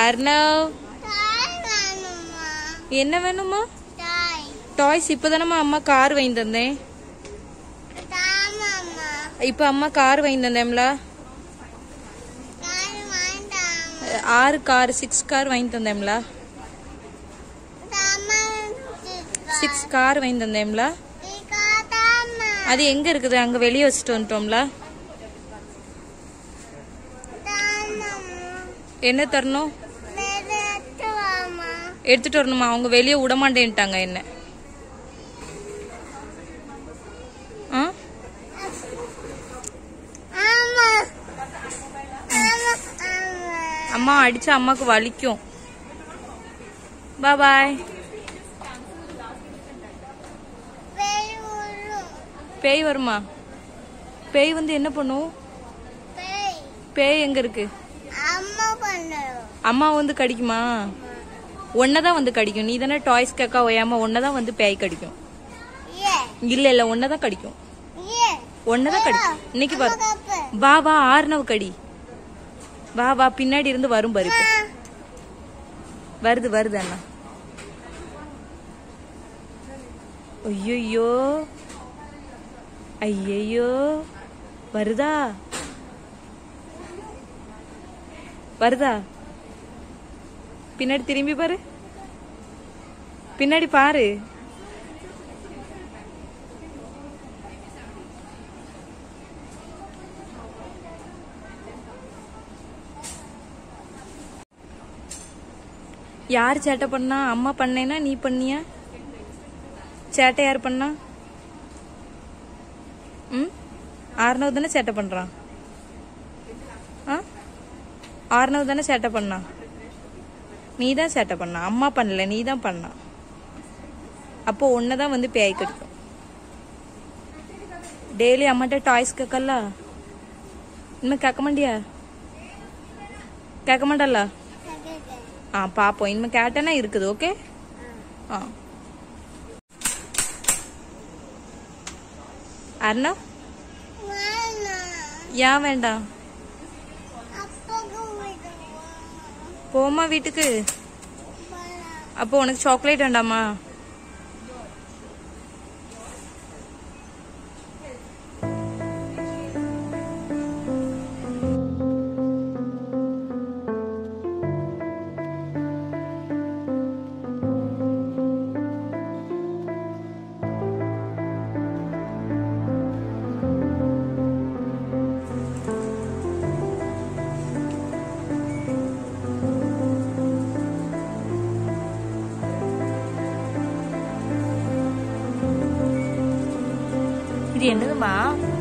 அர்ணவ் டாய் வேணுமா என்ன வேணுமா டாய் டாய்ஸ் இப்பதானம்மா அம்மா கார் வாங்கி தந்தேன் தாமாமா இப்ப அம்மா கார் வாங்கி தந்தேன்ல டாய் வேண்டாம் ஆறு கார் சிக்ஸ் கார் வாங்கி தந்தேன்ல தாமா சிக்ஸ் கார் வாங்கி தந்தேன்ல இக்கா தாமா அது எங்க இருக்குது அங்க வெளியே வச்சுட்டு வந்துட்டோம்ல தாமாமா என்ன தரணும் நேரத்து வாமா எடுத்துட்டு வரணுமா அவங்க வெளியே விடமாட்டேன்ட்டாங்க என்ன ஆ ஆமா ஆமா ஆமா அம்மா அடிச்சா அம்மாக்கு வலிக்கும் பா பாய் பேய் உருளும் பேய் வருமா பேய் வந்து என்ன பண்ணும் பேய் பேய் எங்க இருக்கு அம்மா பண்ணும் அம்மா வந்து கடிக்குமா ஒன்னதான் வந்து கடிக்கும் நீ தானே டாய்ஸ் கேக்கா ஒய்யாம ஒன்னதான் வந்து பேய் கடிக்கும் ஏ இல்ல இல்ல ஒன்னதான் கடிக்கும் ஏ ஒன்னதான் கடிக்கும் இன்னைக்கு பாரு கப்பு வா வா ஆறுனவு கடி வா வா பின்னாடி இருந்து வரும் பாரு இப்போ. வருது வருது அண்ணா ஐயோ ஐயையோ வருதா வருதா பின்னாடி திரும்பி பாரு பின்னாடி பாரு யார் சேட்டை பண்ணா அம்மா பண்ணேனா நீ பண்ணியா சேட்டை யார் பண்ணா ம் ஆறுனவு தானே சேட்டை பண்றான் ஆ ஆறுனவு தானே சேட்டை பண்ணா நீ தான் சேட்டை பண்ணா அம்மா பண்ணல நீ தான் பண்ணா அப்போ ஒன்றை தான் வந்து பேய் கடிக்கும் டெய்லி அம்மாட்ட டாய்ஸ் கேட்கல இனிமே கேட்க மாட்டியா கேட்க மாட்டல்ல ஆ பாப்போம் இனிமே கேட்டனா இருக்குது ஓகே ஆ அருணா ஏன் வேண்டாம் அப்பாக்கு விடுவோம் போமா வீட்டுக்கு அப்போ உனக்கு சாக்லேட் வேண்டாமா இது என்னதுமா